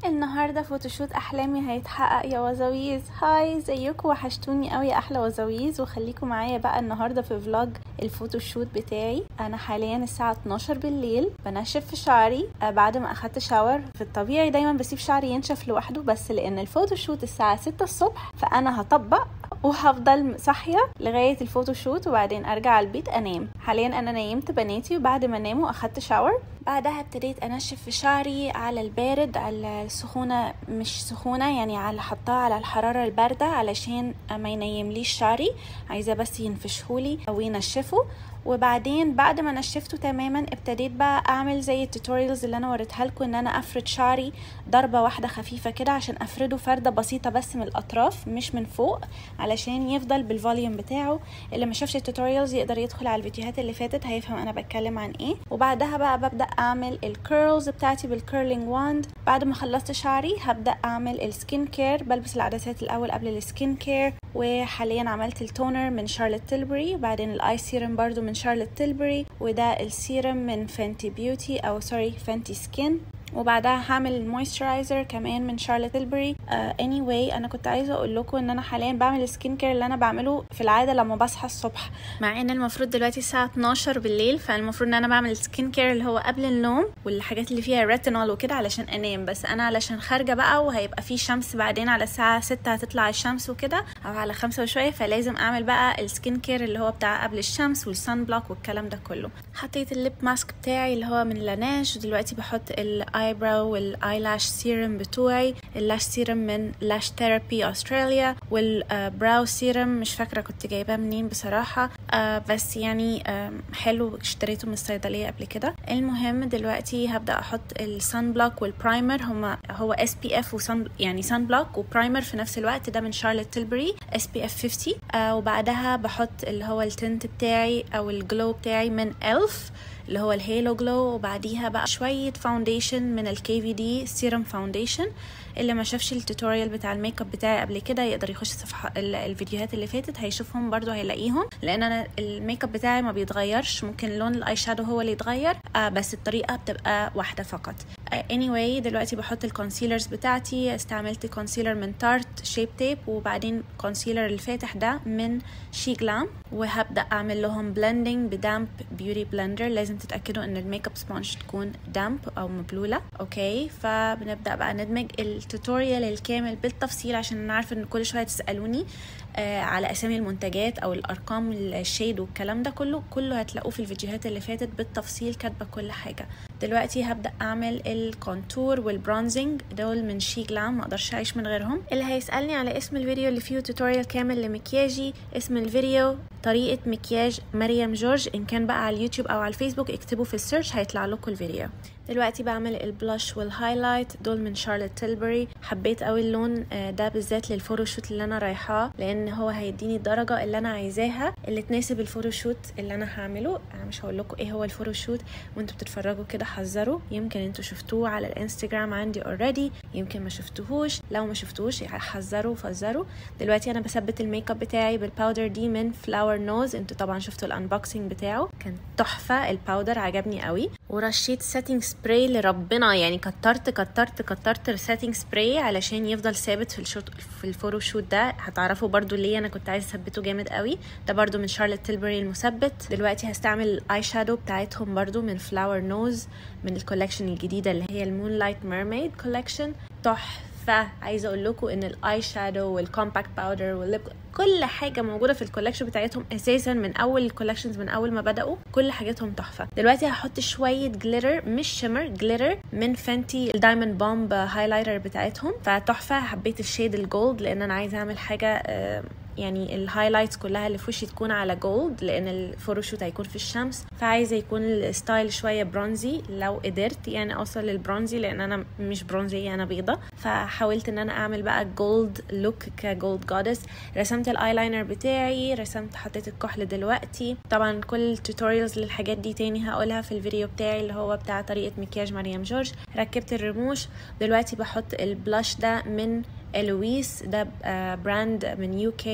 النهاردة فوتوشوت أحلامي هيتحقق يا وزويز هاي زيكم وحشتوني قوي يا أحلى وزويز وخليكم معايا بقى النهاردة في فلوج الفوتوشوت بتاعي أنا حاليا الساعة 12 بالليل بنشف في شعري آه، بعد ما أخدت شاور في الطبيعي دايما بسيب شعري ينشف لوحده بس لأن الفوتوشوت الساعة 6 الصبح فأنا هطبق وهفضل صاحية لغاية الفوتوشوت وبعدين أرجع البيت أنام حاليا أنا نيمت بناتي وبعد ما ناموا أخدت شاور بعدها ابتديت انشف في شعري على البارد على السخونه مش سخونه يعني على حطها على الحراره البارده علشان ما ينيمليش شعري عايزه بس ينفشهولي او ينشفه وبعدين بعد ما نشفته تماما ابتديت بقى اعمل زي التوتوريالز اللي انا وريتها لكم ان انا افرد شعري ضربه واحده خفيفه كده عشان افرده فرده بسيطه بس من الاطراف مش من فوق علشان يفضل بالفوليوم بتاعه اللي ما شافش التوتوريالز يقدر يدخل على الفيديوهات اللي فاتت هيفهم انا بتكلم عن ايه وبعدها بقى ببدا اعمل الكيرلز بتاعتي بالكيرلينج واند بعد ما خلصت شعري هبدا اعمل السكين كير بلبس العدسات الاول قبل السكين كير وحاليا عملت التونر من شارلوت تيلبري وبعدين الاي سيرم برضو من شارلوت تيلبري وده السيرم من فانتي بيوتي او سوري فانتي سكين وبعدها هعمل المويسترايزر كمان من شارلوت تيلبري اني uh, anyway انا كنت عايزه اقول لكم ان انا حاليا بعمل السكين كير اللي انا بعمله في العاده لما بصحى الصبح مع ان المفروض دلوقتي الساعه 12 بالليل فالمفروض ان انا بعمل السكين كير اللي هو قبل النوم والحاجات اللي فيها ريتينول وكده علشان انام بس انا علشان خارجه بقى وهيبقى في شمس بعدين على الساعه 6 هتطلع الشمس وكده او على 5 وشويه فلازم اعمل بقى السكين كير اللي هو بتاع قبل الشمس والسان بلوك والكلام ده كله حطيت الليب ماسك بتاعي اللي هو من لاناش ودلوقتي بحط الايبراو وال الايلاش سيرم بتوعي اللاش سيرم من لاش ثيرابي استراليا والبراو سيرم مش فاكره كنت جايباه منين بصراحه آه بس يعني آه حلو اشتريته من الصيدليه قبل كده المهم دلوقتي هبدا احط السان بلوك والبرايمر هما هو اس بي اف وسان يعني سان بلوك وبرايمر في نفس الوقت ده من شارلوت تيلبري اس بي اف 50 آه وبعدها بحط اللي هو التنت بتاعي او الجلو بتاعي من الف اللي هو الهيلو جلو وبعديها بقى شوية فاونديشن من الكي في دي سيرم فاونديشن اللي ما شافش التوتوريال بتاع الميك اب بتاعي قبل كده يقدر يخش صفحة الفيديوهات اللي فاتت هيشوفهم برضو هيلاقيهم لان انا الميك اب بتاعي ما بيتغيرش ممكن لون الاي شادو هو اللي يتغير آه بس الطريقة بتبقى واحدة فقط آه anyway دلوقتي بحط الكونسيلرز بتاعتي استعملت كونسيلر من تارت شيب تيب وبعدين كونسيلر الفاتح ده من شي جلام وهبدا اعمل لهم بلندنج بدامب بيوتي بلندر لازم تتاكدوا ان الميك اب سبونج تكون دامب او مبلوله اوكي فبنبدا بقى ندمج التوتوريال الكامل بالتفصيل عشان انا عارفه ان كل شويه تسالوني آه على اسامي المنتجات او الارقام الشيد والكلام ده كله كله هتلاقوه في الفيديوهات اللي فاتت بالتفصيل كاتبه كل حاجه دلوقتي هبدا اعمل الكونتور والبرونزنج دول من شي جلام ما اقدرش اعيش من غيرهم اللي هيسالني على اسم الفيديو اللي فيه توتوريال كامل لمكياجي اسم الفيديو طريقه مكياج مريم جورج ان كان بقى على اليوتيوب او على الفيسبوك اكتبوا في السيرش هيطلع لكم الفيديو دلوقتي بعمل البلاش والهايلايت دول من شارلوت تيلبري حبيت قوي اللون ده بالذات للفوتوشوت اللي انا رايحاه لان هو هيديني الدرجه اللي انا عايزاها اللي تناسب الفوتوشوت اللي انا هعمله انا مش هقول لكم ايه هو الفوتوشوت وانتوا بتتفرجوا كده حذروا يمكن انتوا شفتوه على الانستجرام عندي اوريدي يمكن ما شفتوهوش لو ما شفتوهوش حذروا فزروا دلوقتي انا بثبت الميك اب بتاعي بالباودر دي من فلاور نوز انتوا طبعا شفتوا الانبوكسنج بتاعه كان تحفه الباودر عجبني قوي ورشيت سيتنج سبراي لربنا يعني كترت كترت كترت السيتنج سبراي علشان يفضل ثابت في الشوت في الفوتو شوت ده هتعرفوا برضو ليه انا كنت عايزه اثبته جامد قوي ده برضو من شارلوت تيلبري المثبت دلوقتي هستعمل الاي شادو بتاعتهم برضو من فلاور نوز من الكولكشن الجديده اللي هي المون لايت ميرميد كولكشن تحفه عايزه اقول لكم ان الاي شادو والكومباكت باودر والليب كل حاجه موجوده في الكولكشن بتاعتهم اساسا من اول الكولكشنز من اول ما بداوا كل حاجاتهم تحفه دلوقتي هحط شويه جليتر مش شimmer جليتر من فانتي الدايموند بومب هايلايتر بتاعتهم فتحفه حبيت الشيد الجولد لان انا عايزه اعمل حاجه آه يعني الهايلايتس كلها اللي في وشي تكون على جولد لان الفوتوشوت هيكون في الشمس فعايزه يكون الستايل شويه برونزي لو قدرت يعني اوصل للبرونزي لان انا مش برونزي انا بيضه فحاولت ان انا اعمل بقى جولد لوك كجولد جودس رسمت الايلاينر بتاعي رسمت حطيت الكحل دلوقتي طبعا كل التوتوريالز للحاجات دي تاني هقولها في الفيديو بتاعي اللي هو بتاع طريقه مكياج مريم جورج ركبت الرموش دلوقتي بحط البلاش ده من الويس ده براند من يو كي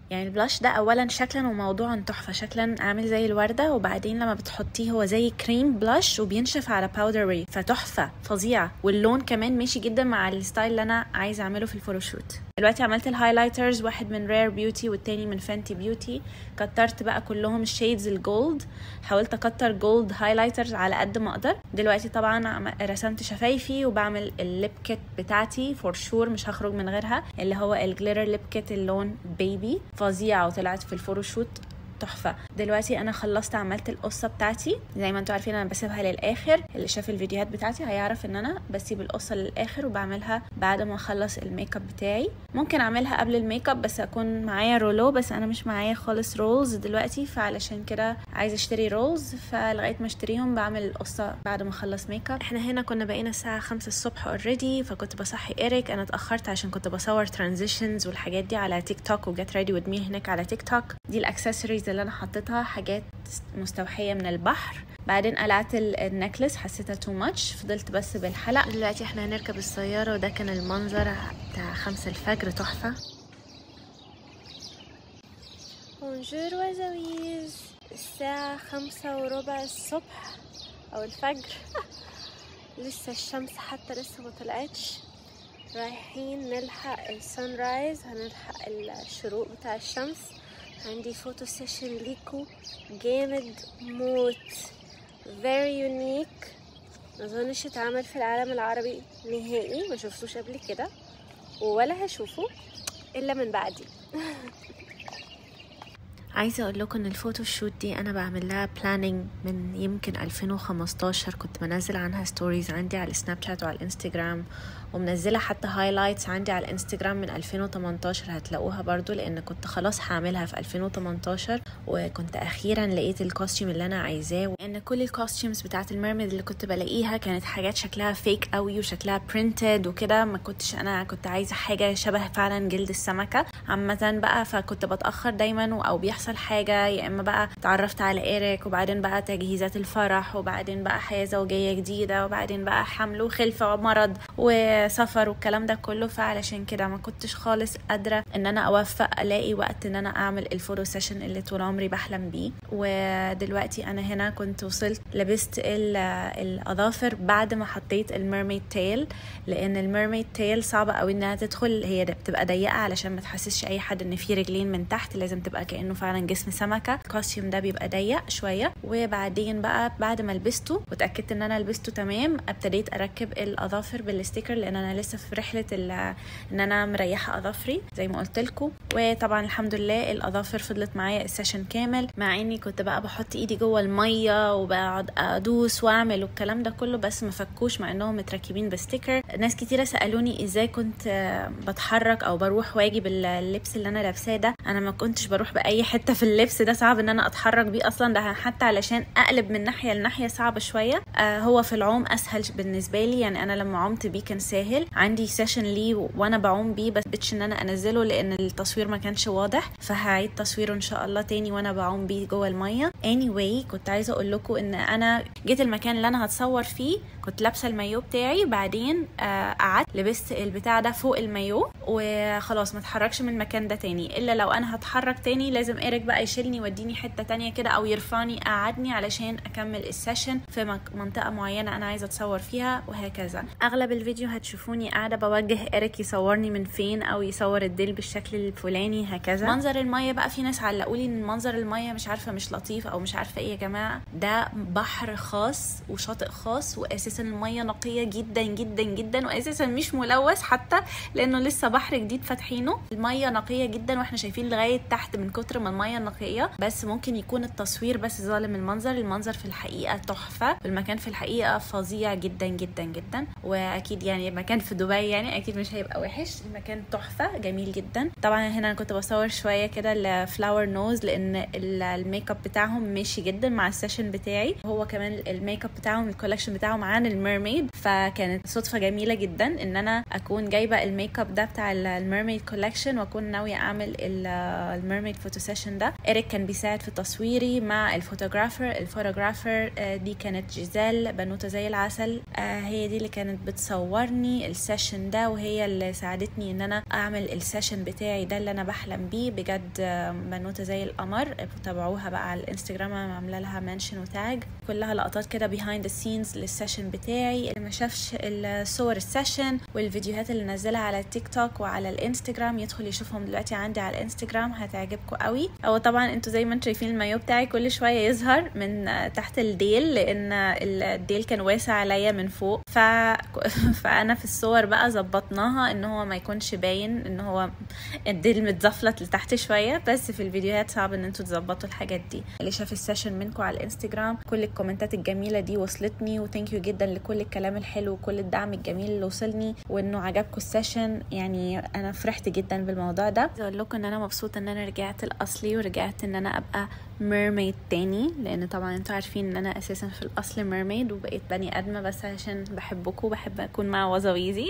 يعني البلاش ده اولا شكلا وموضوعا تحفه شكلا عامل زي الورده وبعدين لما بتحطيه هو زي كريم بلاش وبينشف على باودر فتحفه فظيعه واللون كمان ماشي جدا مع الستايل اللي انا عايزه اعمله في الفوتوشوت دلوقتي عملت الهايلايترز واحد من رير بيوتي والتاني من فانتي بيوتي كترت بقى كلهم الشيدز الجولد حاولت اكتر جولد هايلايترز على قد ما اقدر دلوقتي طبعا رسمت شفايفي وبعمل الليب كيت بتاعتي فور شور مش هخرج من غيرها اللي هو الجليتر ليب كيت اللون بيبي فظيعه وطلعت في الفوتوشوت تحفه دلوقتي انا خلصت عملت القصه بتاعتي زي ما انتوا عارفين انا بسيبها للاخر اللي شاف الفيديوهات بتاعتي هيعرف ان انا بسيب القصه للاخر وبعملها بعد ما اخلص الميك اب بتاعي ممكن اعملها قبل الميك اب بس اكون معايا رولو بس انا مش معايا خالص رولز دلوقتي فعلشان كده عايزه اشتري رولز فلغايه ما اشتريهم بعمل القصه بعد ما اخلص ميك اب احنا هنا كنا بقينا الساعه 5 الصبح اوريدي فكنت بصحي ايريك انا اتاخرت عشان كنت بصور ترانزيشنز والحاجات دي على تيك توك وجت ريدي وذ مي هناك على تيك توك دي الاكسسوارز اللي انا حطيتها حاجات مستوحيه من البحر بعدين قلعت النكلس حسيتها تو ماتش فضلت بس بالحلق دلوقتي احنا هنركب السياره وده كان المنظر بتاع خمسة الفجر تحفه بونجور وزويز الساعة خمسة وربع الصبح أو الفجر لسه الشمس حتى لسه ما طلعتش رايحين نلحق السان رايز هنلحق الشروق بتاع الشمس عندي فوتو سيشن ليكو جامد موت very unique ما اظنش اتعمل في العالم العربي نهائي ما شفتوش قبل كده ولا هشوفه الا من بعدي عايزه اقول لكم ان الفوتو شوت دي انا بعمل لها بلاننج من يمكن 2015 كنت بنزل عنها ستوريز عندي على السناب شات وعلى الانستجرام ومنزله حتى هايلايتس عندي على الانستجرام من 2018 هتلاقوها برضو لان كنت خلاص هعملها في 2018 وكنت اخيرا لقيت الكوستيوم اللي انا عايزاه لان كل الكوستيومز بتاعت الميرميد اللي كنت بلاقيها كانت حاجات شكلها فيك قوي وشكلها برينتد وكده ما كنتش انا كنت عايزه حاجه شبه فعلا جلد السمكه عامه بقى فكنت بتاخر دايما او بيحصل حاجه يا اما بقى اتعرفت على ايريك وبعدين بقى تجهيزات الفرح وبعدين بقى حياه زوجيه جديده وبعدين بقى حمل وخلفه ومرض وسفر والكلام ده كله فعلشان كده ما كنتش خالص قادره ان انا اوفق الاقي وقت ان انا اعمل الفوتو سيشن اللي طول عمري بحلم بيه ودلوقتي انا هنا كنت وصلت لبست الاظافر بعد ما حطيت الميرميد تيل لان الميرميد تيل صعبه قوي انها تدخل هي بتبقى ضيقه علشان ما تحسسش اي حد ان في رجلين من تحت لازم تبقى كانه فعلا جسم سمكه الكوستيوم ده بيبقى ضيق شويه وبعدين بقى بعد ما لبسته واتاكدت ان انا لبسته تمام ابتديت اركب الاظافر بالستيكر لان انا لسه في رحله ان انا مريحه اظافري زي ما قلت لكم وطبعا الحمد لله الاظافر فضلت معايا السيشن كامل مع اني كنت بقى بحط ايدي جوه الميه وبقعد ادوس واعمل والكلام ده كله بس ما فكوش مع انهم متركبين بستيكر ناس كتيره سالوني ازاي كنت بتحرك او بروح واجي باللبس اللي انا لابساه ده انا ما كنتش بروح باي حته في اللبس ده صعب ان انا اتحرك بيه اصلا ده حتى علشان اقلب من ناحيه لناحيه صعب شويه آه هو في العوم اسهل بالنسبه لي يعني انا لما عمت بيه كان سهل عندي سيشن ليه وانا بعوم بيه بس بتش ان انا انزله لان التصوير ما كانش واضح فهعيد تصويره ان شاء الله تاني وانا بعوم بيه جوه الميه anyway كنت عايزه اقول لكم ان انا جيت المكان اللي انا هتصور فيه كنت لابسه المايو بتاعي بعدين آه قعدت لبست البتاع ده فوق المايو وخلاص ما اتحركش من المكان ده تاني الا لو انا هتحرك تاني لازم ايريك بقى يشيلني يوديني حته تانية كده او يرفعني قعدني علشان اكمل السيشن في منطقه معينه انا عايزه اتصور فيها وهكذا اغلب الفيديو هتشوفوني قاعده بوجه ايريك يصورني من فين او يصور الديل بالشكل الفلاني هكذا منظر الميه بقى في ناس علقوا لي ان منظر الميه مش عارفه مش لطيف او مش عارفه ايه يا جماعه ده بحر خاص وشاطئ خاص واساسا الميه نقيه جدا جدا جدا واساسا مش ملوث حتى لانه لسه بحر جديد فاتحينه الميه نقيه جدا واحنا شايفين لغايه تحت من كتر ما الميه نقيه بس ممكن يكون التصوير بس ظالم المنظر المنظر في الحقيقه تحفه المكان في الحقيقه فظيع جدا جدا جدا واكيد يعني المكان في دبي يعني اكيد مش هيبقى وحش المكان تحفه جميل جدا طبعا هنا انا كنت بصور شويه كده الفلاور نوز لان الميك اب بتاعهم ماشي جدا مع السيشن بتاعي هو كمان الميك اب بتاعهم الكولكشن بتاعهم عن الميرميد فكانت صدفه جميله جدا ان انا اكون جايبه الميك اب ده بتاع الميرميد كولكشن واكون ناويه اعمل الميرميد فوتو سيشن ده ايريك كان بيساعد في تصويري مع الفوتوغرافر الفوتوغرافر دي كانت جيزال بنوته زي العسل هي دي اللي كانت بتصور بتصورني السيشن ده وهي اللي ساعدتني ان انا اعمل السيشن بتاعي ده اللي انا بحلم بيه بجد بنوته زي القمر تابعوها بقى على الانستجرام انا عامله لها منشن وتاج كلها لقطات كده بيهايند السينز للسيشن بتاعي اللي ما شافش الصور السيشن والفيديوهات اللي نزلها على التيك توك وعلى الانستجرام يدخل يشوفهم دلوقتي عندي على الانستجرام هتعجبكم قوي او طبعا انتوا زي ما انتوا شايفين المايو بتاعي كل شويه يظهر من تحت الديل لان الديل كان واسع عليا من فوق ف... فانا في الصور بقى ظبطناها ان هو ما يكونش باين ان هو الديل متزفلت لتحت شويه بس في الفيديوهات صعب ان انتوا تظبطوا الحاجات دي اللي شاف السيشن منكم على الانستجرام كل الكومنتات الجميله دي وصلتني وثانك يو جدا لكل الكلام الحلو وكل الدعم الجميل اللي وصلني وانه عجبكم السيشن يعني انا فرحت جدا بالموضوع ده اقول لكم ان انا مبسوطه ان انا رجعت الاصلي ورجعت ان انا ابقى ميرميد تاني لان طبعا انتوا عارفين ان انا اساسا في الاصل ميرميد وبقيت بني ادمه بس عشان بحبكم وبحب اكون مع وزويزي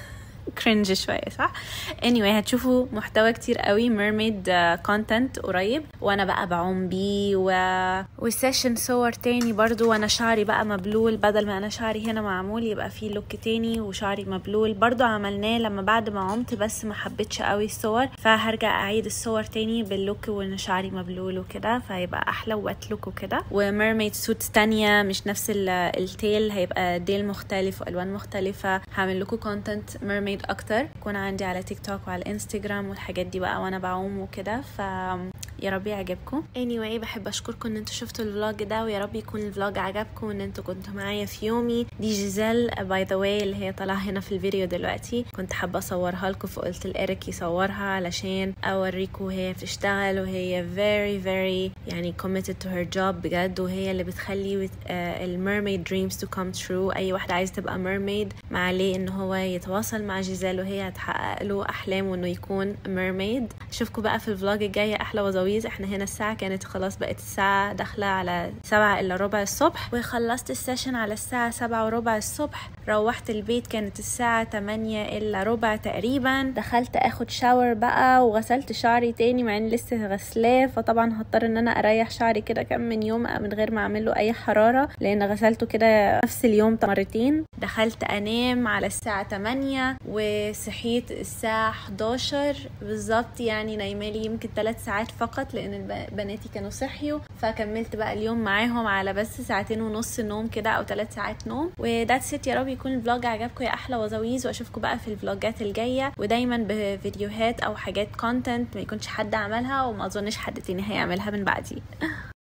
كرنج شويه صح anyway هتشوفوا محتوى كتير قوي ميرميد كونتنت قريب وانا بقى بعوم بيه و... والسيشن صور تاني برضو وانا شعري بقى مبلول بدل ما انا شعري هنا معمول يبقى فيه لوك تاني وشعري مبلول برضو عملناه لما بعد ما عمت بس ما حبيتش قوي الصور فهرجع اعيد الصور تاني باللوك وان شعري مبلول وكده فهيبقى احلى وات لوك وكده وميرميد سوتس تانية مش نفس التيل هيبقى ديل مختلف والوان مختلفه هعمل لكم كونتنت ميرميد اكتر يكون عندي على تيك توك وعلى الانستجرام والحاجات دي بقى وانا بعوم وكده ف يا رب يعجبكم anyway بحب اشكركم ان انتوا شفتوا الفلوج ده ويا رب يكون الفلوج عجبكم وان انتوا كنتوا معايا في يومي دي جيزيل باي ذا واي اللي هي طالعه هنا في الفيديو دلوقتي كنت حابه اصورها لكم فقلت لإيريك يصورها علشان اوريكم وهي بتشتغل وهي very very يعني committed to her job بجد وهي اللي بتخلي الميرميد دريمز تو كم ترو اي واحده عايزه تبقى ميرميد ما عليه ان هو يتواصل مع جيزيل وهي هتحقق له احلامه انه يكون ميرميد اشوفكم بقى في الفلوج الجاي احلى وزويز احنا هنا الساعه كانت خلاص بقت الساعه داخله على سبعة الا ربع الصبح وخلصت السيشن على الساعه سبعة وربع الصبح روحت البيت كانت الساعه 8 الا ربع تقريبا دخلت اخد شاور بقى وغسلت شعري تاني مع ان لسه غسلاه فطبعا هضطر ان انا اريح شعري كده كام من يوم من غير ما اعمل له اي حراره لان غسلته كده نفس اليوم مرتين دخلت انام على الساعه 8 وصحيت الساعه 11 بالظبط يعني نايمالي يمكن 3 ساعات فقط لان بناتي كانوا صحيوا فكملت بقى اليوم معاهم على بس ساعتين ونص نوم كده او 3 ساعات نوم وذاتس ات يا رب يكون الفلوج عجبكم يا احلى وزويز واشوفكم بقى في الفلوجات الجايه ودايما بفيديوهات او حاجات كونتنت ما يكونش حد عملها وما اظنش حد تاني هيعملها من بعدي